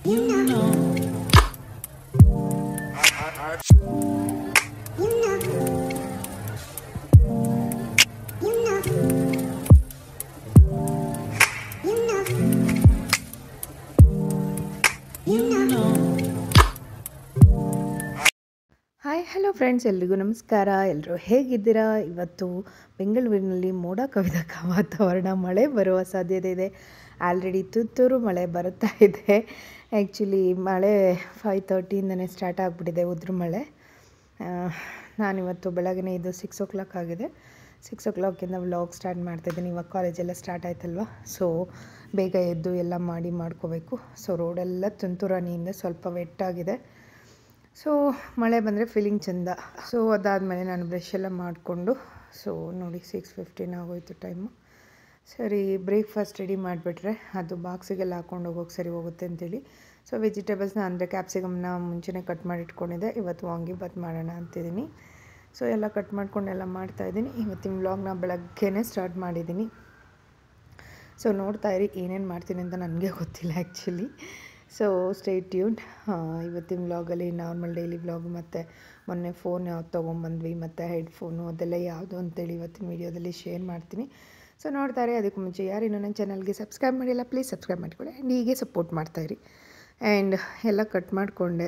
hi hello friends ಎಲ್ರಿಗೂ ನಮಸ್ಕಾರ ಎಲ್ಲರೂ ಹೇಗಿದ್ದೀರಾ ಇವತ್ತು ಬೆಂಗಳೂರಿನಲ್ಲಿ ಮೋಡ ಕವಿದ ಕ- ವಾತಾವರಣ ಮಳೆ ಬರುವ ಸಾಧ್ಯತೆ ಇದೆ ಆಲ್ರೆಡಿ ತುತ್ತೂರು ಮಳೆ ಬರುತ್ತಾ ಇದೆ ಆ್ಯಕ್ಚುಲಿ ಮಳೆ ಫೈವ್ ತರ್ಟಿಯಿಂದನೇ ಸ್ಟಾರ್ಟ್ ಆಗಿಬಿಟ್ಟಿದೆ ಉದ್ರ ಮಳೆ ಆ, ನಾನಿವತ್ತು ಬೆಳಗ್ಗೆ ಇದು ಸಿಕ್ಸ್ ಓ ಕ್ಲಾಕ್ ಆಗಿದೆ ಸಿಕ್ಸ್ ಓ ಕ್ಲಾಕಿಂದ ವ್ಲಾಗ್ ಸ್ಟಾರ್ಟ್ ಮಾಡ್ತಾಯಿದ್ದೀನಿ ಇವಾಗ ಕಾಲೇಜೆಲ್ಲ ಸ್ಟಾರ್ಟ್ ಆಯ್ತಲ್ವ ಸೊ ಬೇಗ ಎದ್ದು ಎಲ್ಲ ಮಾಡಿ ಮಾಡ್ಕೋಬೇಕು ಸೊ ರೋಡೆಲ್ಲ ತುಂತುರು ಹನಿಯಿಂದ ಸ್ವಲ್ಪ ವೆಟ್ಟಾಗಿದೆ ಸೊ ಮಳೆ ಬಂದರೆ ಫೀಲಿಂಗ್ ಚೆಂದ ಸೊ ಅದಾದಮೇಲೆ ನಾನು ಬ್ರಷ್ ಎಲ್ಲ ಮಾಡಿಕೊಂಡು ಸೊ ನೋಡಿ ಸಿಕ್ಸ್ ಫಿಫ್ಟೀನ್ ಆಗೋಯ್ತು ಟೈಮು ಸರಿ ಬ್ರೇಕ್ಫಾಸ್ಟ್ ರೆಡಿ ಮಾಡಿಬಿಟ್ರೆ ಅದು ಬಾಕ್ಸಿಗೆಲ್ಲ ಹಾಕೊಂಡು ಹೋಗೋಕೆ ಸರಿ ಹೋಗುತ್ತೆ ಅಂತೇಳಿ ಸೊ ವೆಜಿಟೇಬಲ್ಸ್ನ ಅಂದರೆ ಕ್ಯಾಪ್ಸಿಕಮ್ನ ಮುಂಚೆನೇ ಕಟ್ ಮಾಡಿ ಇಟ್ಕೊಂಡಿದ್ದೆ ಇವತ್ತು ವಾಂಗಿಬಾತ್ ಮಾಡೋಣ ಅಂತಿದ್ದೀನಿ ಸೊ ಎಲ್ಲ ಕಟ್ ಮಾಡ್ಕೊಂಡು ಎಲ್ಲ ಮಾಡ್ತಾಯಿದ್ದೀನಿ ಇವತ್ತಿನ ವ್ಲಾಗ್ನ ಬೆಳಗ್ಗೆನೇ ಸ್ಟಾರ್ಟ್ ಮಾಡಿದ್ದೀನಿ ಸೊ ನೋಡ್ತಾ ಇರಿ ಏನೇನು ಮಾಡ್ತೀನಿ ಅಂತ ನನಗೆ ಗೊತ್ತಿಲ್ಲ ಆ್ಯಕ್ಚುಲಿ ಸೊ ಸ್ಟೇ ಟ್ಯೂನ್ ಇವತ್ತಿನ ವ್ಲಾಗಲ್ಲಿ ನಾರ್ಮಲ್ ಡೈಲಿ ವ್ಲಾಗ್ ಮತ್ತು ಮೊನ್ನೆ ಫೋನ್ ಯಾವ್ದು ತೊಗೊಂಬಂದ್ವಿ ಮತ್ತು ಹೆಡ್ಫೋನು ಅದೆಲ್ಲ ಯಾವುದು ಅಂತೇಳಿ ಇವತ್ತಿನ ವೀಡಿಯೋದಲ್ಲಿ ಶೇರ್ ಮಾಡ್ತೀನಿ ಸೊ ನೋಡ್ತಾ ಇರಿ ಅದಕ್ಕೂ ಮುಂಚೆ ಯಾರು ಇನ್ನೂ ನನ್ನ ಚಾನಲ್ಗೆ ಸಬ್ಸ್ಕ್ರೈಬ್ ಮಾಡಿಲ್ಲ ಪ್ಲೀಸ್ ಸಬ್ಸ್ಕ್ರೈಬ್ ಮಾಡಿಕೊಳ್ಳಿ ಆ್ಯಂಡ್ ಹೀಗೆ ಸಪೋರ್ಟ್ ಮಾಡ್ತಾಯಿರಿ ಆ್ಯಂಡ್ ಎಲ್ಲ ಕಟ್ ಮಾಡಿಕೊಂಡೆ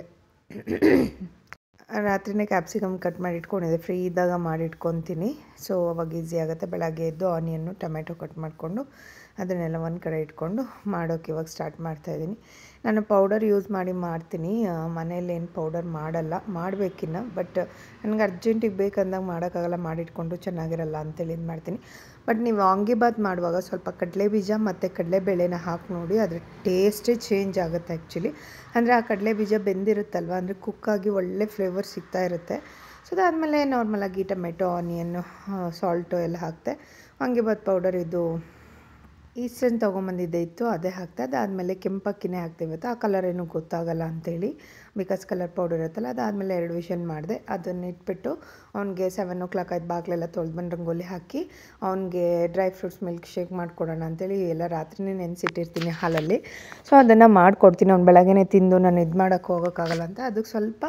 ರಾತ್ರಿನೇ ಕ್ಯಾಪ್ಸಿಕಮ್ ಕಟ್ ಮಾಡಿ ಇಟ್ಕೊಂಡಿದ್ದೆ ಫ್ರೀ ಇದ್ದಾಗ ಮಾಡಿ ಇಟ್ಕೊತೀನಿ ಸೊ ಅವಾಗ ಈಸಿ ಆಗುತ್ತೆ ಬೆಳಗ್ಗೆ ಎದ್ದು ಆನಿಯನ್ನು ಟೊಮೆಟೊ ಕಟ್ ಮಾಡಿಕೊಂಡು ಅದನ್ನೆಲ್ಲ ಒಂದು ಕಡೆ ಇಟ್ಕೊಂಡು ಮಾಡೋಕ್ಕೆ ಇವಾಗ ಸ್ಟಾರ್ಟ್ ಮಾಡ್ತಾಯಿದ್ದೀನಿ ನಾನು ಪೌಡರ್ ಯೂಸ್ ಮಾಡಿ ಮಾಡ್ತೀನಿ ಮನೇಲಿ ಏನು ಪೌಡರ್ ಮಾಡಲ್ಲ ಮಾಡಬೇಕಿನ್ನ ಬಟ್ ನನಗೆ ಅರ್ಜೆಂಟಿಗೆ ಬೇಕಂದಾಗ ಮಾಡೋಕ್ಕಾಗಲ್ಲ ಮಾಡಿಟ್ಕೊಂಡು ಚೆನ್ನಾಗಿರಲ್ಲ ಅಂತೇಳಿ ಇದು ಮಾಡ್ತೀನಿ ಬಟ್ ನೀವು ವಾಂಗಿಬಾತ್ ಮಾಡುವಾಗ ಸ್ವಲ್ಪ ಕಡಲೆ ಬೀಜ ಮತ್ತು ಕಡಲೆಬೇಳೆನ ಹಾಕಿ ನೋಡಿ ಅದ್ರ ಟೇಸ್ಟೇ ಚೇಂಜ್ ಆಗುತ್ತೆ ಆ್ಯಕ್ಚುಲಿ ಅಂದರೆ ಆ ಕಡಲೆ ಬೀಜ ಬೆಂದಿರುತ್ತಲ್ವ ಅಂದರೆ ಕುಕ್ಕಾಗಿ ಒಳ್ಳೆ ಫ್ಲೇವರ್ ಸಿಗ್ತಾ ಇರುತ್ತೆ ಸೊ ಅದಾದಮೇಲೆ ನಾರ್ಮಲಾಗಿ ಟೊಮೆಟೊ ಆನಿಯನ್ನು ಸಾಲ್ಟು ಎಲ್ಲ ಹಾಕ್ತೆ ವಾಂಗಿಬಾತ್ ಪೌಡರ್ ಇದು ಈಸ್ಟರ್ನ್ ತೊಗೊಂಬಂದಿದ್ದೆ ಇತ್ತು ಅದೇ ಹಾಕ್ತೆ ಅದಾದಮೇಲೆ ಕೆಂಪಕ್ಕಿನೇ ಹಾಕ್ತೀವಿ ಇವತ್ತು ಆ ಕಲರ್ ಏನೂ ಗೊತ್ತಾಗಲ್ಲ ಅಂತೇಳಿ ಬಿಕಾಸ್ ಕಲರ್ ಪೌಡರ್ ಇರುತ್ತಲ್ಲ ಅದಾದಮೇಲೆ ಎರಡು ವಿಷನ್ ಮಾಡಿದೆ ಅದನ್ನ ಇಟ್ಬಿಟ್ಟು ಅವ್ನಿಗೆ ಸೆವೆನ್ ಓ ಕ್ಲಾಕ್ ಆಯ್ತು ಬಾಗಿಲೆಲ್ಲ ತೊಳೆದು ಬಂದು ರಂಗೋಲಿ ಹಾಕಿ ಅವ್ನಿಗೆ ಡ್ರೈ ಫ್ರೂಟ್ಸ್ ಮಿಲ್ಕ್ ಶೇಕ್ ಮಾಡಿಕೊಡೋಣ ಅಂತೇಳಿ ಎಲ್ಲ ರಾತ್ರಿನೇ ನೆನೆಸಿಟ್ಟಿರ್ತೀನಿ ಹಾಲಲ್ಲಿ ಸೊ ಅದನ್ನು ಮಾಡಿಕೊಡ್ತೀನಿ ಅವ್ನು ಬೆಳಗ್ಗೆನೇ ತಿಂದು ನಾನು ಇದು ಮಾಡೋಕ್ಕೆ ಹೋಗೋಕ್ಕಾಗಲ್ಲ ಅಂತ ಅದಕ್ಕೆ ಸ್ವಲ್ಪ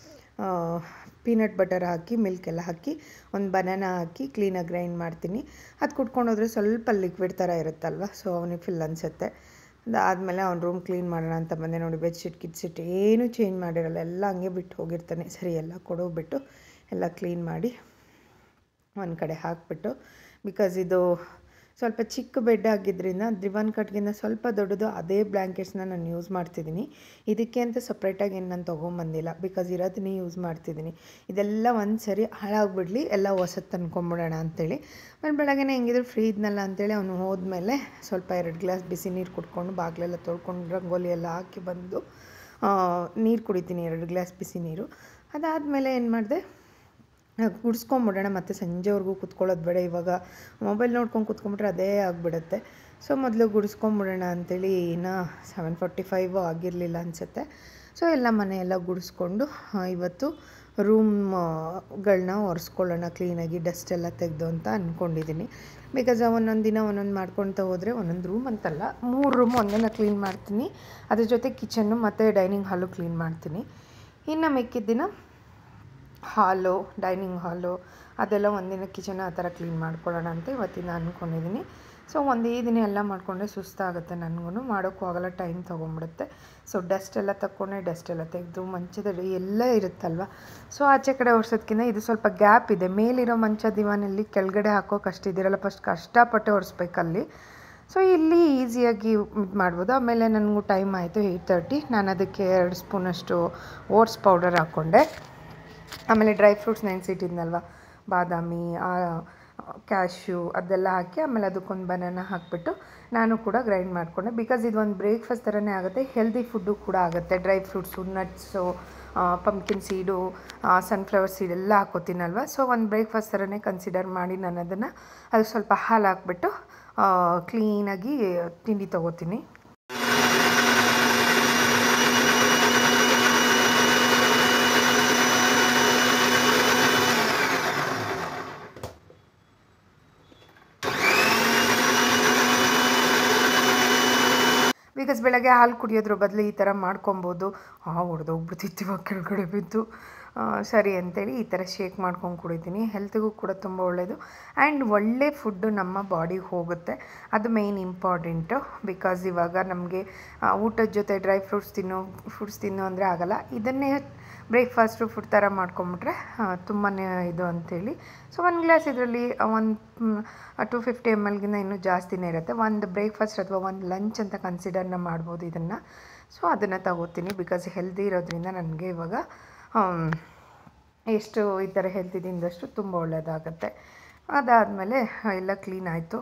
ಪೀನಟ್ ಬಟರ್ ಹಾಕಿ ಮಿಲ್ಕ್ ಎಲ್ಲ ಹಾಕಿ ಒಂದು ಬನಾನ ಹಾಕಿ ಕ್ಲೀನಾಗಿ ಗ್ರೈಂಡ್ ಮಾಡ್ತೀನಿ ಅದು ಕುಟ್ಕೊಂಡು ಹೋದ್ರೆ ಸ್ವಲ್ಪ ಲಿಕ್ವಿಡ್ ಥರ ಇರುತ್ತಲ್ವ ಸೊ ಅವನಿಗೆ ಫಿಲ್ ಅನಿಸುತ್ತೆ ಅದಾದಮೇಲೆ ಅವ್ನು ರೂಮ್ ಕ್ಲೀನ್ ಮಾಡೋಣ ಅಂತ ಬಂದೆ ನೋಡಿ ಬೆಡ್ಶೀಟ್ ಕಿಟ್ಸಿಟ್ ಏನೂ ಚೇಂಜ್ ಮಾಡಿರಲ್ಲ ಎಲ್ಲ ಹಂಗೆ ಬಿಟ್ಟು ಹೋಗಿರ್ತಾನೆ ಸರಿ ಎಲ್ಲ ಕೊಡೋಗ್ಬಿಟ್ಟು ಎಲ್ಲ ಕ್ಲೀನ್ ಮಾಡಿ ಒಂದು ಕಡೆ ಹಾಕಿಬಿಟ್ಟು ಬಿಕಾಸ್ ಇದು ಸ್ವಲ್ಪ ಚಿಕ್ಕ ಬೆಡ್ ಆಗಿದ್ದರಿಂದ ದಿವಾನ್ ಕಟ್ಗಿಂತ ಸ್ವಲ್ಪ ದೊಡ್ಡದು ಅದೇ ಬ್ಲ್ಯಾಂಕೆಟ್ಸ್ನ ನಾನು ಯೂಸ್ ಮಾಡ್ತಿದ್ದೀನಿ ಇದಕ್ಕೆ ಅಂತ ಸಪ್ರೇಟಾಗಿ ಏನು ನಾನು ತೊಗೊಂಬಂದಿಲ್ಲ ಬಿಕಾಸ್ ಇರೋದನ್ನೇ ಯೂಸ್ ಮಾಡ್ತಿದ್ದೀನಿ ಇದೆಲ್ಲ ಒಂದು ಸರಿ ಹಾಳಾಗ್ಬಿಡ್ಲಿ ಎಲ್ಲ ಹೊಸದು ತಂದ್ಕೊಂಬಿಡೋಣ ಅಂತೇಳಿ ನಾನು ಬೆಳಗ್ಗೆ ಹೆಂಗಿದ್ರು ಫ್ರೀ ಇದ್ನಲ್ಲ ಅಂತೇಳಿ ಅವನು ಹೋದ್ಮೇಲೆ ಸ್ವಲ್ಪ ಎರಡು ಗ್ಲಾಸ್ ಬಿಸಿ ನೀರು ಕುಡ್ಕೊಂಡು ಬಾಗಿಲೆಲ್ಲ ತೊಳ್ಕೊಂಡು ರಂಗೋಲಿ ಎಲ್ಲ ಹಾಕಿ ಬಂದು ನೀರು ಕುಡಿತೀನಿ ಎರಡು ಗ್ಲಾಸ್ ಬಿಸಿ ನೀರು ಅದಾದಮೇಲೆ ಏನು ಮಾಡಿದೆ ಗುಡಿಸ್ಕೊಂಬಿಡೋಣ ಮತ್ತು ಸಂಜೆವರೆಗೂ ಕುತ್ಕೊಳ್ಳೋದು ಬೇಡ ಇವಾಗ ಮೊಬೈಲ್ ನೋಡ್ಕೊಂಡು ಕುತ್ಕೊಂಬಿಟ್ರೆ ಅದೇ ಆಗಿಬಿಡುತ್ತೆ ಸೊ ಮೊದಲು ಗುಡಿಸ್ಕೊಂಬಿಡೋಣ ಅಂಥೇಳಿ ಇನ್ನೂ ಸೆವೆನ್ ಫಾರ್ಟಿ ಫೈವ್ ಆಗಿರಲಿಲ್ಲ ಅನಿಸುತ್ತೆ ಸೊ ಎಲ್ಲ ಮನೆ ಎಲ್ಲ ಗುಡಿಸ್ಕೊಂಡು ಆ, ಇವತ್ತು ರೂಮ್ಗಳನ್ನ ಒರೆಸ್ಕೊಳ್ಳೋಣ ಕ್ಲೀನಾಗಿ ಡಸ್ಟ್ ಎಲ್ಲ ತೆಗೆದು ಅಂತ ಅಂದ್ಕೊಂಡಿದ್ದೀನಿ ಬಿಕಾಸ್ ಒಂದೊಂದು ದಿನ ಒಂದೊಂದು ಮಾಡ್ಕೊಳ್ತಾ ಹೋದರೆ ಒಂದೊಂದು ರೂಮ್ ಅಂತಲ್ಲ ಮೂರು ರೂಮ್ ಒಂದನ್ನು ಕ್ಲೀನ್ ಮಾಡ್ತೀನಿ ಅದ್ರ ಜೊತೆ ಕಿಚನ್ನು ಮತ್ತು ಡೈನಿಂಗ್ ಹಾಲು ಕ್ಲೀನ್ ಮಾಡ್ತೀನಿ ಇನ್ನು ಮಿಕ್ಕಿದ ದಿನ ಹಾಲು ಡೈನಿಂಗ್ ಹಾಲು ಅದೆಲ್ಲ ಒಂದಿನ ಕಿಚನ್ ಆ ಥರ ಕ್ಲೀನ್ ಮಾಡ್ಕೊಳ್ಳೋಣ ಅಂತ ಇವತ್ತಿನ ಅಂದ್ಕೊಂಡಿದ್ದೀನಿ ಸೊ ಒಂದೇ ದಿನ ಎಲ್ಲ ಮಾಡಿಕೊಂಡ್ರೆ ಸುಸ್ತಾಗುತ್ತೆ ನನಗೂ ಮಾಡೋಕ್ಕೂ ಆಗಲ್ಲ ಟೈಮ್ ತೊಗೊಂಬಿಡುತ್ತೆ ಸೊ ಡಸ್ಟ್ ಎಲ್ಲ ತಗೊಂಡೆ ಡಸ್ಟ್ ಎಲ್ಲ ತೆಗೆದು ಮಂಚದಲ್ಲಿ ಎಲ್ಲ ಇರುತ್ತಲ್ವ ಸೊ ಆಚೆ ಕಡೆ ಒರೆಸೋದ್ಕಿಂತ ಇದು ಸ್ವಲ್ಪ ಗ್ಯಾಪ್ ಇದೆ ಮೇಲಿರೋ ಮಂಚ ದಿವಾನಲ್ಲಿ ಕೆಳಗಡೆ ಹಾಕೋಕೆ ಅಷ್ಟಿದಿರಲ್ಲ ಫಸ್ಟ್ ಕಷ್ಟಪಟ್ಟು ಒರೆಸ್ಬೇಕಲ್ಲಿ ಸೊ ಇಲ್ಲಿ ಈಸಿಯಾಗಿ ಇದು ಮಾಡ್ಬೋದು ಆಮೇಲೆ ನನಗೂ ಟೈಮ್ ಆಯಿತು ಏಯ್ಟ್ ತರ್ಟಿ ನಾನು ಅದಕ್ಕೆ ಎರಡು ಸ್ಪೂನಷ್ಟು ಓಟ್ಸ್ ಪೌಡರ್ ಹಾಕ್ಕೊಂಡೆ ಆಮೇಲೆ ಡ್ರೈ ಫ್ರೂಟ್ಸ್ ನೆನೆಸಿಟ್ಟಿದ್ನಲ್ವ ಬಾದಾಮಿ ಕ್ಯಾಶ್ಯೂ ಅದೆಲ್ಲ ಹಾಕಿ ಆಮೇಲೆ ಅದಕ್ಕೊಂದು ಬನಾನ ಹಾಕಿಬಿಟ್ಟು ನಾನು ಕೂಡ ಗ್ರೈಂಡ್ ಮಾಡಿಕೊಂಡೆ ಬಿಕಾಸ್ ಇದು ಒಂದು ಬ್ರೇಕ್ಫಾಸ್ಟ್ ಥರನೇ ಆಗುತ್ತೆ ಹೆಲ್ದಿ ಫುಡ್ಡು ಕೂಡ ಆಗುತ್ತೆ dry fruits nuts pumpkin seed sunflower seed ಎಲ್ಲ ಹಾಕೋತೀನಲ್ವ ಸೊ ಒಂದು ಬ್ರೇಕ್ಫಾಸ್ಟ್ ಥರನೇ ಕನ್ಸಿಡರ್ ಮಾಡಿ ನಾನು ಅದನ್ನು ಅದು ಸ್ವಲ್ಪ ಹಾಲು ಹಾಕ್ಬಿಟ್ಟು ಕ್ಲೀನಾಗಿ ತಿಂಡಿ ತೊಗೋತೀನಿ ಬಿಕಾಸ್ ಬೆಳಗ್ಗೆ ಹಾಲು ಕುಡಿಯೋದ್ರ ಬದಲು ಈ ಥರ ಮಾಡ್ಕೊಬೋದು ಹಾಂ ಹೊಡೆದೋಗ್ಬಿಡ್ತಿತ್ತು ಇವಾಗ ಕೆಳಗಡೆ ಬಿದ್ದು ಆ, ಸರಿ ಅಂತೇಳಿ ಈ ಥರ ಶೇಕ್ ಮಾಡ್ಕೊಂಡು ಕುಡಿತೀನಿ ಹೆಲ್ತ್ಗೂ ಕೂಡ ತುಂಬ ಒಳ್ಳೆಯದು ಆ್ಯಂಡ್ ಒಳ್ಳೆ ಫುಡ್ಡು ನಮ್ಮ ಬಾಡಿಗೆ ಹೋಗುತ್ತೆ ಅದು ಮೇಯ್ನ್ ಇಂಪಾರ್ಟೆಂಟು ಬಿಕಾಸ್ ಇವಾಗ ನಮಗೆ ಊಟದ ಜೊತೆ ಡ್ರೈ ಫ್ರೂಟ್ಸ್ ತಿನ್ನು ಫ್ರೂಟ್ಸ್ ತಿನ್ನು ಅಂದರೆ ಆಗಲ್ಲ ಇದನ್ನೇ ಬ್ರೇಕ್ಫಾಸ್ಟು ಫುಡ್ ಥರ ಮಾಡ್ಕೊಂಬಿಟ್ರೆ ತುಂಬಾ ಇದು ಅಂತೇಳಿ ಸೊ ಒಂದು ಗ್ಲಾಸ್ ಇದರಲ್ಲಿ ಒಂದು ಟು ಫಿಫ್ಟಿ ಎಮ್ ಎಲ್ಗಿಂತ ಇನ್ನೂ ಜಾಸ್ತಿನೇ ಇರುತ್ತೆ ಒಂದು ಬ್ರೇಕ್ಫಾಸ್ಟ್ ಅಥವಾ ಒಂದು ಲಂಚ್ ಅಂತ ಕನ್ಸಿಡರ್ನ ಮಾಡ್ಬೋದು ಇದನ್ನು ಸೊ ಅದನ್ನು ತಗೋತೀನಿ ಬಿಕಾಸ್ ಹೆಲ್ದಿ ಇರೋದ್ರಿಂದ ನನಗೆ ಇವಾಗ ಆಮ್, ಎಷ್ಟು ಈ ಥರ ಹೆಲ್ತಿ ತಿಂದಷ್ಟು ತುಂಬ ಒಳ್ಳೆಯದಾಗತ್ತೆ ಅದಾದಮೇಲೆ ಎಲ್ಲ ಕ್ಲೀನ್ ಆಯಿತು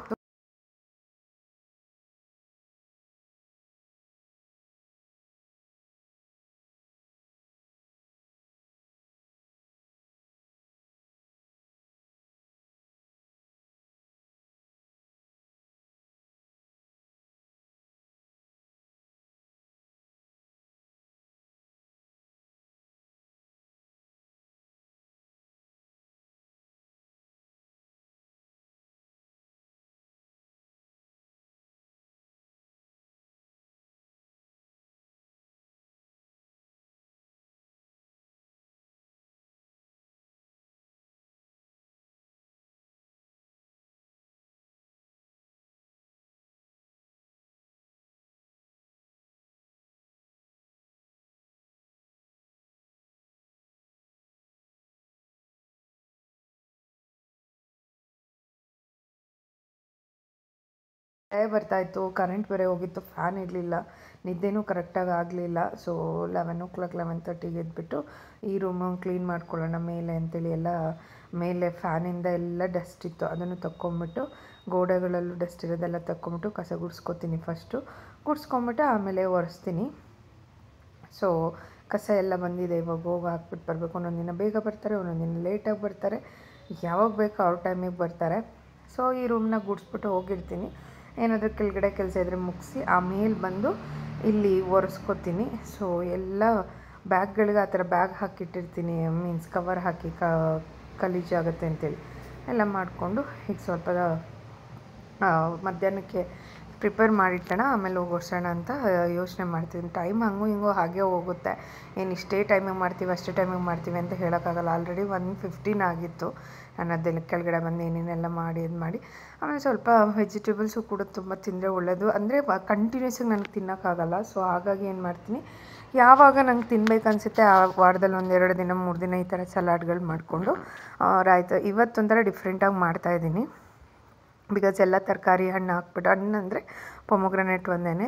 ಮಳೆ ಬರ್ತಾಯಿತ್ತು ಕರೆಂಟ್ ಬೇರೆ ಹೋಗಿತ್ತು ಫ್ಯಾನ್ ಇರಲಿಲ್ಲ ನಿದ್ದೆನೂ ಕರೆಕ್ಟಾಗಿ ಆಗಲಿಲ್ಲ so eleven o'clock eleven ತರ್ಟಿಗೆ ಎದ್ಬಿಟ್ಟು ಈ ರೂಮು ಕ್ಲೀನ್ ಮಾಡ್ಕೊಳ್ಳೋಣ ಮೇಲೆ ಅಂತೇಳಿ ಎಲ್ಲ ಮೇಲೆ ಫ್ಯಾನಿಂದ ಎಲ್ಲ ಡಸ್ಟ್ ಇತ್ತು ಅದನ್ನು ತಕ್ಕೊಂಬಿಟ್ಟು ಗೋಡೆಗಳಲ್ಲೂ ಡಸ್ಟ್ ಇರೋದೆಲ್ಲ ತಕ್ಕೊಂಬಿಟ್ಟು ಕಸ ಗುಡಿಸ್ಕೊತೀನಿ ಫಸ್ಟು ಗುಡಿಸ್ಕೊಂಬಿಟ್ಟು ಆಮೇಲೆ ಒರೆಸ್ತೀನಿ ಸೊ ಕಸ ಎಲ್ಲ ಬಂದಿದೆ ಇವಾಗ ಹೋಗಿ ಹಾಕ್ಬಿಟ್ಟು ಬರಬೇಕು ಒಂದೊಂದು ದಿನ ಬೇಗ ಬರ್ತಾರೆ ಒಂದೊಂದು ದಿನ ಲೇಟಾಗಿ ಬರ್ತಾರೆ ಯಾವಾಗ ಬೇಕೋ ಅವ್ರ ಟೈಮಿಗೆ ಬರ್ತಾರೆ ಸೊ ಈ ರೂಮ್ನ ಗುಡಿಸ್ಬಿಟ್ಟು ಹೋಗಿರ್ತೀನಿ ಏನಾದರೂ ಕೆಳಗಡೆ ಕೆಲಸ ಇದ್ದರೆ ಮುಗಿಸಿ ಆಮೇಲೆ ಬಂದು ಇಲ್ಲಿ ಒರೆಸ್ಕೊತೀನಿ ಸೊ ಎಲ್ಲ ಬ್ಯಾಗ್ಗಳಿಗೆ ಆ ಥರ ಬ್ಯಾಗ್ ಹಾಕಿಟ್ಟಿರ್ತೀನಿ ಮೀನ್ಸ್ ಕವರ್ ಹಾಕಿ ಕ ಗಲೀಜಾಗುತ್ತೆ ಅಂತೇಳಿ ಎಲ್ಲ ಮಾಡಿಕೊಂಡು ಈಗ ಸ್ವಲ್ಪ ಆ, ಮಧ್ಯಾಹ್ನಕ್ಕೆ ಪ್ರಿಪೇರ್ ಮಾಡಿಟ್ಟೋಣ ಆಮೇಲೆ ಹೋಗಿ ಒರ್ಸೋಣ ಅಂತ ಯೋಚನೆ ಮಾಡ್ತೀನಿ ಟೈಮ್ ಹಂಗೂ ಹಿಂಗೂ ಹಾಗೆ ಹೋಗುತ್ತೆ ಏನು ಇಷ್ಟೇ ಟೈಮಿಗೆ ಮಾಡ್ತೀವಿ ಅಷ್ಟೇ ಟೈಮಿಗೆ ಮಾಡ್ತೀವಿ ಅಂತ ಹೇಳೋಕ್ಕಾಗಲ್ಲ ಆಲ್ರೆಡಿ ಒನ್ ಫಿಫ್ಟೀನ್ ಆಗಿತ್ತು ನಾನು ಅದೆಲ್ಲ ಕೆಳಗಡೆ ಬಂದು ಏನೇನೆಲ್ಲ ಮಾಡಿ ಇದು ಮಾಡಿ ಆಮೇಲೆ ಸ್ವಲ್ಪ ವೆಜಿಟೇಬಲ್ಸು ಕೂಡ ತುಂಬ ತಿಂದರೆ ಒಳ್ಳೆಯದು ಅಂದರೆ ಕಂಟಿನ್ಯೂಸ್ ಆಗಿ ನನಗೆ ತಿನ್ನೋಕ್ಕಾಗಲ್ಲ ಸೊ ಹಾಗಾಗಿ ಏನು ಮಾಡ್ತೀನಿ ಯಾವಾಗ ನಂಗೆ ತಿನ್ಬೇಕು ಅನಿಸುತ್ತೆ ಆ ವಾರದಲ್ಲಿ ಒಂದು ಎರಡು ದಿನ ಮೂರು ದಿನ ಈ ಥರ ಸಲಾಡ್ಗಳು ಮಾಡಿಕೊಂಡು ರಾಯ್ತು ಇವತ್ತೊಂಥರ ಡಿಫ್ರೆಂಟಾಗಿ ಮಾಡ್ತಾಯಿದ್ದೀನಿ ಬಿಕಾಸ್ ಎಲ್ಲ ತರಕಾರಿ ಹಣ್ಣು ಹಾಕ್ಬಿಟ್ಟು ಹಣ್ಣು ಅಂದರೆ ಪೊಮೊಗ್ರನೇಟ್ ಒಂದೇ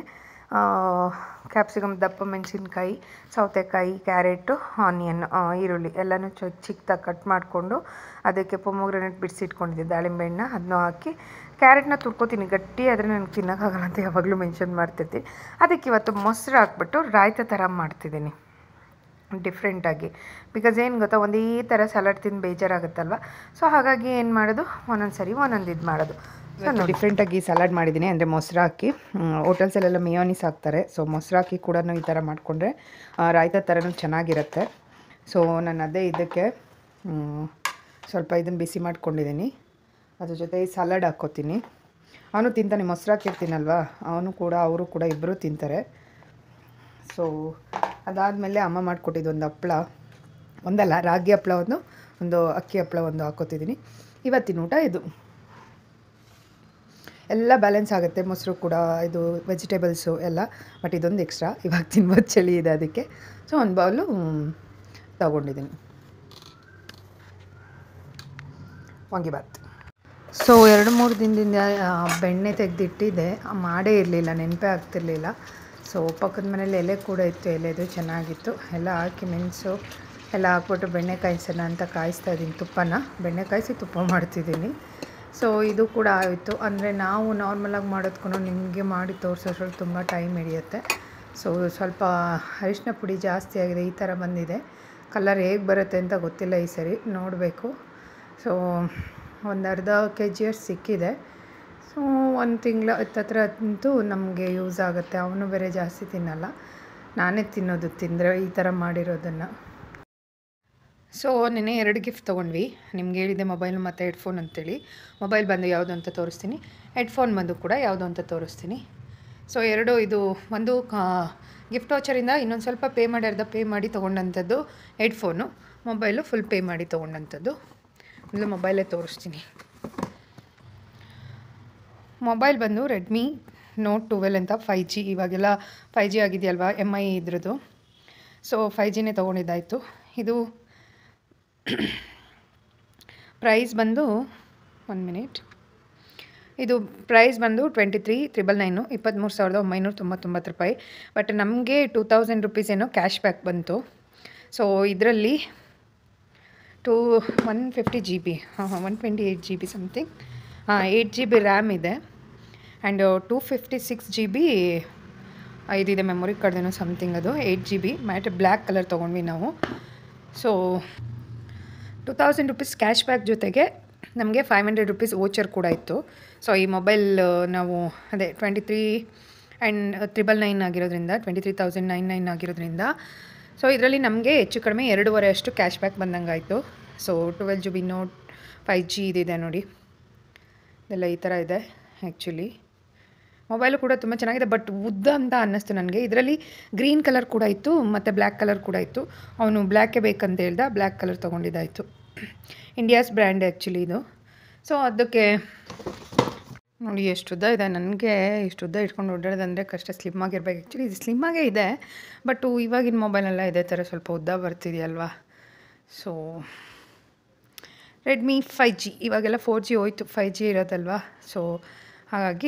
ಕ್ಯಾಪ್ಸಿಕಮ್ ದಪ್ಪ ಮೆಣಸಿನ್ಕಾಯಿ ಸೌತೆಕಾಯಿ ಕ್ಯಾರೆಟು ಆನಿಯನ್ ಈರುಳ್ಳಿ ಎಲ್ಲನೂ ಚೊ ಚಿಕ್ಕದಾಗಿ ಕಟ್ ಮಾಡಿಕೊಂಡು ಅದಕ್ಕೆ ಪೊಮೊಗ್ರನೇಟ್ ಬಿಡಿಸಿಟ್ಕೊಂಡಿದ್ದೆ ದಾಳಿಂಬೆ ಹಣ್ಣು ಅದನ್ನೂ ಹಾಕಿ ಕ್ಯಾರೆಟ್ನ ತುರ್ಕೋತೀನಿ ಗಟ್ಟಿ ಆದರೆ ನನಗೆ ತಿನ್ನೋಕ್ಕಾಗಲ್ಲ ಅಂತ ಯಾವಾಗಲೂ ಮೆನ್ಷನ್ ಮಾಡ್ತಿರ್ತೀನಿ ಅದಕ್ಕೆ ಇವತ್ತು ಮೊಸರು ಹಾಕ್ಬಿಟ್ಟು ರಾಯ್ತ ಥರ ಮಾಡ್ತಿದ್ದೀನಿ ಡಿಫ್ರೆಂಟಾಗಿ ಬಿಕಾಸ್ ಏನು ಗೊತ್ತಾ ಒಂದೇ ಥರ ಸಲಾಡ್ ತಿಂದು ಬೇಜಾರಾಗುತ್ತಲ್ವ ಸೊ ಹಾಗಾಗಿ ಏನು ಮಾಡೋದು ಒಂದೊಂದು ಸರಿ ಒಂದೊಂದು ಇದು ಮಾಡೋದು ಡಿಫ್ರೆಂಟಾಗಿ ಸಲಾಡ್ ಮಾಡಿದ್ದೀನಿ ಅಂದರೆ ಮೊಸರು ಹಾಕಿ ಹೋಟೆಲ್ಸಲ್ಲೆಲ್ಲ ಮಿಯೋನಿಸ್ ಹಾಕ್ತಾರೆ ಸೊ ಮೊಸರು ಹಾಕಿ ಕೂಡ ಈ ಥರ ಮಾಡಿಕೊಂಡ್ರೆ ರಾಯ್ತ ಥರನೂ ಚೆನ್ನಾಗಿರುತ್ತೆ ಸೊ ನಾನು ಅದೇ ಇದಕ್ಕೆ ಮ್, ಸ್ವಲ್ಪ ಇದನ್ನು ಬಿಸಿ ಮಾಡ್ಕೊಂಡಿದ್ದೀನಿ ಅದ್ರ ಜೊತೆ ಈ ಸಲಾಡ್ ಹಾಕ್ಕೋತೀನಿ ಅವನು ತಿಂತಾನೆ ಮೊಸರು ಹಾಕಿರ್ತೀನಲ್ವಾ ಅವನು ಕೂಡ ಅವರು ಕೂಡ ಇಬ್ಬರು ತಿಂತಾರೆ ಸೊ ಅದಾದಮೇಲೆ ಅಮ್ಮ ಮಾಡಿಕೊಟ್ಟಿದ್ದು ಒಂದು ಹಪ್ಳ ಒಂದಲ್ಲ ರಾಗಿ ಹಪ್ಳ ಒಂದು ಒಂದು ಅಕ್ಕಿ ಹಪ್ಳ ಒಂದು ಹಾಕೋತಿದ್ದೀನಿ ಇವತ್ತಿನ ಊಟ ಇದು ಎಲ್ಲ ಬ್ಯಾಲೆನ್ಸ್ ಆಗುತ್ತೆ ಮೊಸರು ಕೂಡ ಇದು ವೆಜಿಟೇಬಲ್ಸು ಎಲ್ಲ ಬಟ್ ಇದೊಂದು ಎಕ್ಸ್ಟ್ರಾ ಇವಾಗ ತಿನ್ಬೋದು ಚಳಿ ಇದೆ ಅದಕ್ಕೆ ಸೊ ಒಂದು ಬೌಲು ತಗೊಂಡಿದ್ದೀನಿ ವಾಂಗಿಬಾತ್ ಸೊ ಎರಡು ಮೂರು ದಿನದಿಂದ ಆ, ಬೆಣ್ಣೆ ತೆಗೆದಿಟ್ಟಿದ್ದೆ ಮಾಡೇ ಇರಲಿಲ್ಲ ನೆನಪೇ ಆಗ್ತಿರ್ಲಿಲ್ಲ ಸೊ ಪಕ್ಕದ ಮನೇಲಿ ಎಲೆ ಕೂಡ ಇತ್ತು ಎಲೆದು ಚೆನ್ನಾಗಿತ್ತು ಎಲ್ಲ ಹಾಕಿ ಮೆಣಸು ಎಲ್ಲ ಹಾಕ್ಬಿಟ್ಟು ಬೆಣ್ಣೆ ಕಾಯಿಸೋಣ ಅಂತ ಕಾಯಿಸ್ತಾ ಇದ್ದೀನಿ ತುಪ್ಪನ ಬೆಣ್ಣೆ ಕಾಯಿಸಿ ತುಪ್ಪ ಮಾಡ್ತಿದ್ದೀನಿ ಸೊ ಇದು ಕೂಡ ಆಯಿತು ಅಂದರೆ ನಾವು ನಾರ್ಮಲಾಗಿ ಮಾಡೋದ್ಗೂ ನಿಮಗೆ ಮಾಡಿ ತೋರಿಸೋದ್ರಲ್ಲಿ ತುಂಬ ಟೈಮ್ ಹಿಡಿಯುತ್ತೆ ಸೊ ಸ್ವಲ್ಪ ಅರಿಶಿನ ಪುಡಿ ಜಾಸ್ತಿ ಆಗಿದೆ ಈ ಥರ ಬಂದಿದೆ ಕಲರ್ ಹೇಗೆ ಬರುತ್ತೆ ಅಂತ ಗೊತ್ತಿಲ್ಲ ಈ ಸರಿ ನೋಡಬೇಕು ಸೊ ಒಂದು ಅರ್ಧ ಕೆ ಜಿಯಷ್ಟು ಸಿಕ್ಕಿದೆ ಸೊ ಒಂದು ತಿಂಗಳ ಹತ್ತತ್ರ ಅಂತೂ ನಮಗೆ ಯೂಸ್ ಆಗುತ್ತೆ ಅವನು ಬೇರೆ ಜಾಸ್ತಿ ತಿನ್ನಲ್ಲ ನಾನೇ ತಿನ್ನೋದು ತಿಂದರೆ ಈ ಥರ ಮಾಡಿರೋದನ್ನು ಸೊ ನೆನ್ನೆ ಎರಡು ಗಿಫ್ಟ್ ತೊಗೊಂಡ್ವಿ ನಿಮ್ಗೆ ಹೇಳಿದೆ ಮೊಬೈಲ್ ಮತ್ತು ಹೆಡ್ಫೋನ್ ಅಂತೇಳಿ ಮೊಬೈಲ್ ಬಂದು ಯಾವುದು ಅಂತ ತೋರಿಸ್ತೀನಿ ಹೆಡ್ಫೋನ್ ಬಂದು ಕೂಡ ಯಾವುದು ಅಂತ ತೋರಿಸ್ತೀನಿ ಸೊ ಎರಡು ಇದು ಒಂದು ಗಿಫ್ಟ್ ವೋಚರಿಂದ ಇನ್ನೊಂದು ಸ್ವಲ್ಪ ಪೇ ಮಾಡಿ ಅರ್ಧ ಪೇ ಮಾಡಿ ತೊಗೊಂಡಂಥದ್ದು ಹೆಡ್ಫೋನು ಮೊಬೈಲು ಫುಲ್ ಪೇ ಮಾಡಿ ತೊಗೊಂಡಂಥದ್ದು ಮೊದಲು ಮೊಬೈಲೇ ತೋರಿಸ್ತೀನಿ ಮೊಬೈಲ್ ಬಂದು ರೆಡ್ಮಿ ನೋಟ್ ಟುವೆಲ್ ಅಂತ ಫೈ ಜಿ ಇವಾಗೆಲ್ಲ ಫೈ ಜಿ ಆಗಿದೆಯಲ್ವಾ ಎಮ್ ಐ ಇದ್ರದ್ದು ಸೊ ಫೈ ಜಿನೇ ತೊಗೊಂಡಿದ್ದಾಯಿತು ಇದು ಪ್ರೈಸ್ ಬಂದು ಒನ್ ಮಿನಿಟ್ ಇದು ಪ್ರೈಸ್ ಬಂದು ಟ್ವೆಂಟಿ ತ್ರೀ ತ್ರಿಬಲ್ ನೈನು ಇಪ್ಪತ್ತ್ಮೂರು ಸಾವಿರದ ಒಂಬೈನೂರ ತೊಂಬತ್ತೊಂಬತ್ತು ರೂಪಾಯಿ ಬಟ್ ನಮಗೆ ಟೂ ತೌಸಂಡ್ ರುಪೀಸ್ ಏನೋ ಕ್ಯಾಶ್ ಬ್ಯಾಕ್ ಬಂತು ಸೊ ಇದರಲ್ಲಿ two one fifty G B ಹಾಂ ಹಾಂ one twenty eight G B something ಹಾಂ ಏಯ್ಟ್ ಜಿ ಬಿ ರ್ಯಾಮ್ ಇದೆ and two fifty six G B ಇದಿದೆ ಮೆಮೊರಿ ಕಾರ್ಡ್ದೇನೋ ಸಮಥಿಂಗ್ ಅದು eight G B matte black colour ತೊಗೊಂಡ್ವಿ ನಾವು so two thousand rupees cash back ಜೊತೆಗೆ ನಮಗೆ ಫೈವ್ ಹಂಡ್ರೆಡ್ ರುಪೀಸ್ ವೋಚರ್ ಕೂಡ ಇತ್ತು ಸೊ ಈ ಮೊಬೈಲ್ ನಾವು ಅದೇ twenty three and triple nine ಆಗಿರೋದ್ರಿಂದ twenty three thousand nine nine ಆಗಿರೋದ್ರಿಂದ ಸೊ ಇದರಲ್ಲಿ ನಮಗೆ ಹೆಚ್ಚು ಕಡಿಮೆ ಎರಡೂವರೆ ಅಷ್ಟು ಕ್ಯಾಶ್ ಬ್ಯಾಕ್ ಬಂದಂಗೆ ಆಯಿತು so twelve G B Note five G ಇದಿದೆ ನೋಡಿ ಇದೆಲ್ಲ ಈ ಥರ ಇದೆ ಆ್ಯಕ್ಚುಲಿ ಮೊಬೈಲು ಕೂಡ ತುಂಬ ಚೆನ್ನಾಗಿದೆ ಬಟ್ ಉದ್ದ ಅಂತ ಅನ್ನಿಸ್ತು ನನಗೆ ಇದರಲ್ಲಿ ಗ್ರೀನ್ ಕಲರ್ ಕೂಡ ಇತ್ತು ಮತ್ತು ಬ್ಲ್ಯಾಕ್ ಕಲರ್ ಕೂಡ ಇತ್ತು ಅವನು ಬ್ಲ್ಯಾಕೇ ಬೇಕಂತ ಹೇಳ್ದ ಬ್ಲ್ಯಾಕ್ ಕಲರ್ ತೊಗೊಂಡಿದ್ದಾಯಿತು ಇಂಡಿಯಾಸ್ ಬ್ರ್ಯಾಂಡ್ ಆ್ಯಕ್ಚುಲಿ ಇದು ಸೊ ಅದಕ್ಕೆ ನೋಡಿ ಎಷ್ಟು ಉದ್ದ ಇದೆ ನನಗೆ ಇಷ್ಟು ಉದ್ದ ಇಟ್ಕೊಂಡು ಓಡಾಡೋದಂದರೆ ಕಷ್ಟ ಸ್ಲಿಮ್ ಆಗಿರ್ಬೇಕು ಆ್ಯಕ್ಚುಲಿ ಇದು ಸ್ಲಿಮ್ ಆಗೇ ಇದೆ ಬಟ್ ಇವಾಗಿನ ಮೊಬೈಲೆಲ್ಲ ಇದೇ ಥರ ಸ್ವಲ್ಪ ಉದ್ದ ಬರ್ತಿದೆಯಲ್ವಾ ಸೊ ರೆಡ್ಮಿ ಫೈ ಜಿ ಇವಾಗೆಲ್ಲ ಫೋರ್ ಜಿ ಹೋಯ್ತು ಫೈ ಜಿ ಇರೋದಲ್ವಾ ಸೊ ಹಾಗಾಗಿ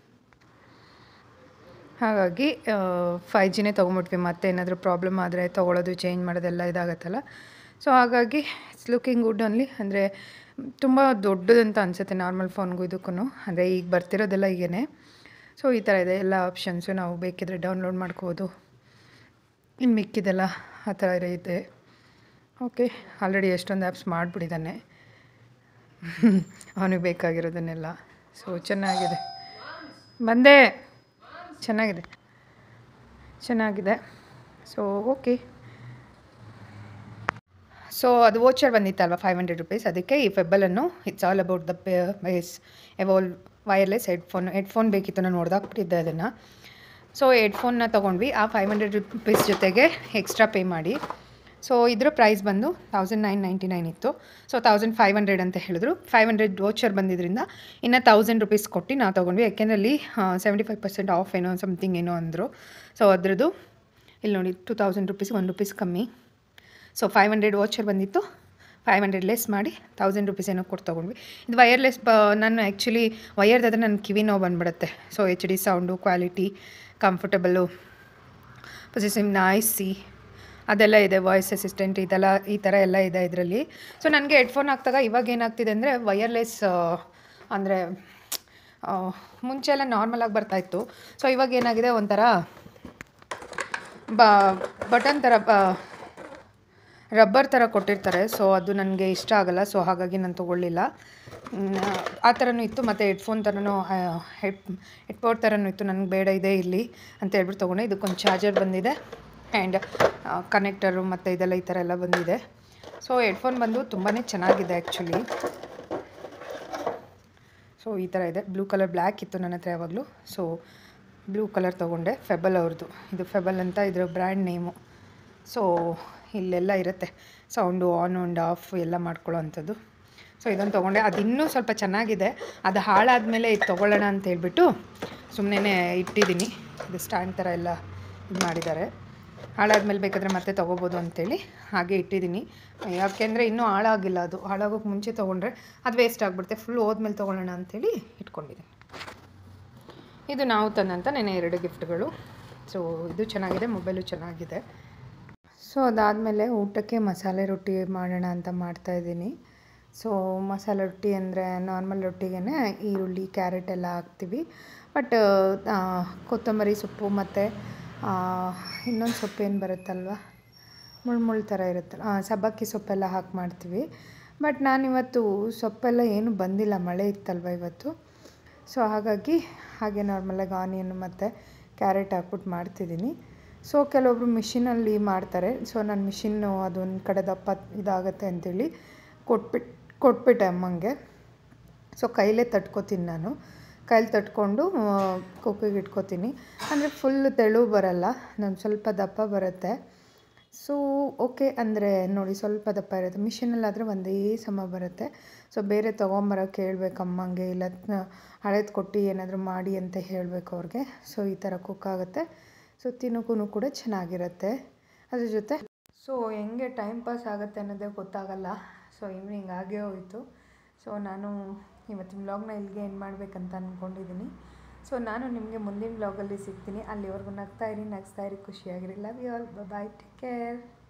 ಹಾಗಾಗಿ ಫೈ ಜಿನೇ ತೊಗೊಂಬಿಟ್ವಿ ಮತ್ತೆ ಏನಾದರೂ ಪ್ರಾಬ್ಲಮ್ ಆದರೆ ತೊಗೊಳೋದು ಚೇಂಜ್ ಮಾಡೋದೆಲ್ಲ ಇದಾಗತ್ತಲ್ಲ ಸೊ ಹಾಗಾಗಿ ಇಟ್ಸ್ ಲುಕಿಂಗ್ ಗುಡ್ ಓನ್ಲಿ ಅಂದರೆ ತುಂಬ ದೊಡ್ಡದಂತ ಅನಿಸುತ್ತೆ ನಾರ್ಮಲ್ ಫೋನ್ಗೂ ಇದಕ್ಕೂ ಅಂದರೆ ಈಗ ಬರ್ತಿರೋದೆಲ್ಲ ಹೀಗೇ ಸೊ ಈ ಥರ ಇದೆ ಎಲ್ಲ ಆಪ್ಷನ್ಸು ನಾವು ಬೇಕಿದ್ರೆ ಡೌನ್ಲೋಡ್ ಮಾಡ್ಕೋಬೋದು ಇನ್ನು ಮಿಕ್ಕಿದೆಲ್ಲ ಆ ಥರ ಇದೆ ಓಕೆ ಆಲ್ರೆಡಿ ಎಷ್ಟೊಂದು ಆ್ಯಪ್ಸ್ ಮಾಡಿಬಿಟ್ಟಿದ್ದಾನೆ ಅವನಿಗೆ ಬೇಕಾಗಿರೋದನ್ನೆಲ್ಲ ಸೊ ಚೆನ್ನಾಗಿದೆ ಬಂದೆ ಚೆನ್ನಾಗಿದೆ ಚೆನ್ನಾಗಿದೆ ಸೊ ಓಕೆ ಸೊ ಅದು ವೋಚರ್ ಬಂದಿತ್ತಲ್ವ ಫೈವ್ ಹಂಡ್ರೆಡ್ ರುಪೀಸ್ ಅದಕ್ಕೆ ಈ ಫೆಬ್ಬಲನ್ನು it's all about the bass ಎವಾಲ್ ವೈರ್ಲೆಸ್ ಹೆಡ್ಫೋನ್ ಹೆಡ್ಫೋನ್ ಬೇಕಿತ್ತು ನಾನು ಹೊಡೆದಾಕ್ಬಿಟ್ಟಿದ್ದೆ ಅದನ್ನು ಸೊ ಹೆಡ್ಫೋನ್ನ ತೊಗೊಂಡ್ವಿ ಆ ಫೈವ್ ಹಂಡ್ರೆಡ್ ರುಪೀಸ್ ಜೊತೆಗೆ ಎಕ್ಸ್ಟ್ರಾ ಪೇ ಮಾಡಿ ಸೊ ಇದ್ರ ಪ್ರೈಸ್ ಬಂದು ತೌಸಂಡ್ ನೈನ್ ನೈಂಟಿ ನೈನ್ ಇತ್ತು ಸೊ ತೌಸಂಡ್ ಫೈವ್ ಹಂಡ್ರೆಡ್ ಅಂತ ಹೇಳಿದ್ರು ಫೈವ್ ಹಂಡ್ರೆಡ್ ವೋಚರ್ ಬಂದಿದ್ದರಿಂದ ಇನ್ನು ತೌಸಂಡ್ ರುಪೀಸ್ ಕೊಟ್ಟು ನಾವು ತೊಗೊಂಡ್ವಿ ಯಾಕೆಂದರೆ ಅಲ್ಲಿ ಸೆವೆಂಟಿ ಫೈವ್ ಪರ್ಸೆಂಟ್ ಆಫ್ ಏನೋ ಸಮಥಿಂಗ್ ಏನೋ ಅಂದರು ಸೊ ಅದ್ರದ್ದು ಇಲ್ಲಿ ನೋಡಿ two thousand rupees one rupees ಕಮ್ಮಿ ಸೊ ಫೈವ್ ಹಂಡ್ರೆಡ್ ವಾಚರ್ ಬಂದಿತ್ತು ಫೈವ್ ಹಂಡ್ರೆಡ್ ಲೆಸ್ ಮಾಡಿ ತೌಸಂಡ್ ರುಪೀಸ್ ಏನೋ ಕೊಟ್ಟು ತೊಗೊಂಡ್ವಿ ಇದು ವಯರ್ಲೆಸ್ ಬ ನಾನು ಆ್ಯಕ್ಚುಲಿ ವಯರ್ದಾದ್ರೆ ನನ್ನ ಕಿವಿ ನೋವು ಬಂದ್ಬಿಡುತ್ತೆ so H D sound quality comfortable possessive noisy ಅದೆಲ್ಲ ಇದೆ ವಾಯ್ಸ್ ಅಸಿಸ್ಟೆಂಟ್ ಇದೆಲ್ಲ ಈ ಥರ ಎಲ್ಲ ಇದೆ ಇದರಲ್ಲಿ ಸೊ ನನಗೆ ಹೆಡ್ಫೋನ್ ಹಾಕ್ದಾಗ ಇವಾಗ ಏನಾಗ್ತಿದೆ ಅಂದರೆ ವಯರ್ಲೆಸ್ ಅಂದರೆ ಮುಂಚೆ ಎಲ್ಲ ನಾರ್ಮಲಾಗಿ ಬರ್ತಾಯಿತ್ತು ಸೊ ಇವಾಗ ಏನಾಗಿದೆ ಒಂಥರ ಬ ಬಟನ್ ಥರ ಬ ರಬ್ಬರ್ ಥರ ಕೊಟ್ಟಿರ್ತಾರೆ ಸೊ ಅದು ನನಗೆ ಇಷ್ಟ ಆಗಲ್ಲ ಸೊ ಹಾಗಾಗಿ ನಾನು ತೊಗೊಳ್ಳಿಲ್ಲ ಆ ಥರನೂ ಇತ್ತು ಮತ್ತು ಹೆಡ್ಫೋನ್ ಥರನೂ ಹೆಡ್ ಹೆಡ್ಫೋನ್ ಥರನೂ ಇತ್ತು ನನಗೆ ಬೇಡ ಇದೆ ಇಲ್ಲಿ ಅಂತ ಹೇಳ್ಬಿಟ್ಟು ತೊಗೊಂಡೆ ಇದಕ್ಕೊಂದು ಚಾರ್ಜರ್ ಬಂದಿದೆ ಆ್ಯಂಡ್ ಕನೆಕ್ಟರು ಮತ್ತು ಇದೆಲ್ಲ ಈ ಥರ ಎಲ್ಲ ಬಂದಿದೆ ಸೊ ಹೆಡ್ಫೋನ್ ಬಂದು ತುಂಬಾ ಚೆನ್ನಾಗಿದೆ ಆ್ಯಕ್ಚುಲಿ ಸೊ ಈ ಥರ ಇದೆ ಬ್ಲೂ ಕಲರ್ ಬ್ಲ್ಯಾಕ್ ಇತ್ತು ನನ್ನ ಹತ್ರ ಯಾವಾಗಲೂ ಸೊ ಬ್ಲೂ ಕಲರ್ ತೊಗೊಂಡೆ ಫೆಬಲ್ ಅವ್ರದ್ದು ಇದು ಫೆಬಲ್ ಅಂತ ಇದರ ಬ್ರ್ಯಾಂಡ್ ನೇಮು ಸೊ ಇಲ್ಲೆಲ್ಲ ಇರುತ್ತೆ ಸೌಂಡು ಆನ್ ಆ್ಯಂಡ್ ಆಫ್ ಎಲ್ಲ ಮಾಡ್ಕೊಳ್ಳೋ ಅಂಥದ್ದು ಸೊ ಇದನ್ನು ತೊಗೊಂಡೆ ಅದು ಇನ್ನೂ ಸ್ವಲ್ಪ ಚೆನ್ನಾಗಿದೆ ಅದು ಹಾಳಾದಮೇಲೆ ಇದು ತೊಗೊಳ್ಳೋಣ ಅಂತ ಹೇಳ್ಬಿಟ್ಟು ಸುಮ್ಮನೆ ಇಟ್ಟಿದ್ದೀನಿ ಇದು ಸ್ಟ್ಯಾಂಡ್ ಥರ ಎಲ್ಲ ಇದು ಮಾಡಿದ್ದಾರೆ ಹಾಳಾದ್ಮೇಲೆ ಬೇಕಾದರೆ ಮತ್ತೆ ತೊಗೋಬೋದು ಅಂತೇಳಿ ಹಾಗೆ ಇಟ್ಟಿದ್ದೀನಿ ಯಾಕೆಂದರೆ ಇನ್ನೂ ಹಾಳಾಗಿಲ್ಲ ಅದು ಹಾಳಾಗೋಕ್ಕೆ ಮುಂಚೆ ತೊಗೊಂಡ್ರೆ ಅದು ವೇಸ್ಟ್ ಆಗಿಬಿಡುತ್ತೆ ಫುಲ್ ಹೋದ್ಮೇಲೆ ತೊಗೊಳ್ಳೋಣ ಅಂಥೇಳಿ ಇಟ್ಕೊಂಡಿದ್ದೀನಿ ಇದು ನಾವು ತಂದಂಥ ನೆನೆ ಎರಡು ಗಿಫ್ಟ್ಗಳು ಸೊ ಇದು ಚೆನ್ನಾಗಿದೆ ಮೊಬೈಲು ಚೆನ್ನಾಗಿದೆ ಸೊ ಅದಾದಮೇಲೆ ಊಟಕ್ಕೆ ಮಸಾಲೆ ರೊಟ್ಟಿ ಮಾಡೋಣ ಅಂತ ಮಾಡ್ತಾಯಿದ್ದೀನಿ ಸೊ ಮಸಾಲೆ ರೊಟ್ಟಿ ಅಂದರೆ ನಾರ್ಮಲ್ ರೊಟ್ಟಿಗೆ ಈರುಳ್ಳಿ ಕ್ಯಾರೆಟ್ ಎಲ್ಲ ಹಾಕ್ತೀವಿ ಬಟ್ ಕೊತ್ತಂಬರಿ ಸೊಪ್ಪು ಮತ್ತು ಇನ್ನೊಂದು ಸೊಪ್ಪು ಏನು ಬರುತ್ತಲ್ವ ಮುಳ್ಳು ಮುಳ್ಳು ಥರ ಇರುತ್ತಲ್ಲ ಸಬ್ಬಕ್ಕಿ ಸೊಪ್ಪೆಲ್ಲ ಹಾಕಿ ಮಾಡ್ತೀವಿ ಬಟ್ ನಾನಿವತ್ತು ಸೊಪ್ಪೆಲ್ಲ ಏನು ಬಂದಿಲ್ಲ ಮಳೆ ಇತ್ತಲ್ವ ಇವತ್ತು ಸೊ ಹಾಗಾಗಿ ಹಾಗೆ ನಾರ್ಮಲಾಗಿ ಆನಿಯನ್ ಮತ್ತು ಕ್ಯಾರೆಟ್ ಹಾಕ್ಬಿಟ್ಟು ಮಾಡ್ತಿದ್ದೀನಿ ಸೊ ಕೆಲವೊಬ್ರು ಮಿಷಿನಲ್ಲಿ ಮಾಡ್ತಾರೆ ಸೊ ನಾನು ಮಿಷಿನ್ನು ಅದೊಂದು ಕಡೆ ದಪ್ಪ ಇದಾಗತ್ತೆ ಅಂತೇಳಿ ಕೊಟ್ಬಿಟ್ಟು ಕೊಟ್ಬಿಟ್ಟೆ ಅಮ್ಮಂಗೆ ಸೊ ಕೈಲೇ ತಟ್ಕೋತೀನಿ ನಾನು ಕೈಲಿ ತಟ್ಕೊಂಡು ಕುಕ್ಕಿಗೆ ಇಟ್ಕೊತೀನಿ ಅಂದರೆ ಫುಲ್ ತೆಳು ಬರಲ್ಲ ನಾನು ಸ್ವಲ್ಪ ದಪ್ಪ ಬರುತ್ತೆ ಸೊ ಓಕೆ ಅಂದರೆ ನೋಡಿ ಸ್ವಲ್ಪ ದಪ್ಪ ಇರುತ್ತೆ ಮಿಷಿನಲ್ಲಾದರೆ ಒಂದೇ ಸಮ ಬರುತ್ತೆ ಸೊ ಬೇರೆ ತೊಗೊಂಬರೋಕೆ ಹೇಳ್ಬೇಕು ಅಮ್ಮಂಗೆ ಇಲ್ಲ ಹಳೇದು ಕೊಟ್ಟು ಏನಾದರೂ ಮಾಡಿ ಅಂತ ಹೇಳಬೇಕು ಅವ್ರಿಗೆ ಸೊ ಈ ಥರ ಕುಕ್ ಆಗುತ್ತೆ ಸೊ ತಿನ್ನೋಕ್ಕೂ ಕೂಡ ಚೆನ್ನಾಗಿರುತ್ತೆ ಅದ್ರ ಜೊತೆ ಸೊ ಹೆಂಗೆ ಟೈಮ್ ಪಾಸ್ ಆಗುತ್ತೆ ಅನ್ನೋದೇ ಗೊತ್ತಾಗಲ್ಲ ಸೊ ಈವ್ನಿಂಗ್ ಆಗೇ ಹೋಯಿತು ಸೊ ನಾನು ಇವತ್ತಿನ ವ್ಲಾಗ್ನ ಇಲ್ಲಿಗೆ ಏನು ಮಾಡಬೇಕಂತ ಅಂದ್ಕೊಂಡಿದ್ದೀನಿ ಸೊ ನಾನು ನಿಮಗೆ ಮುಂದಿನ ವ್ಲಾಗಲ್ಲಿ ಸಿಗ್ತೀನಿ ಅಲ್ಲಿವರೆಗೂ ನಗ್ತಾ ಇರಿ ನಗಿಸ್ತಾ ಇರಿ ಖುಷಿಯಾಗಿರಿ love you all bye take care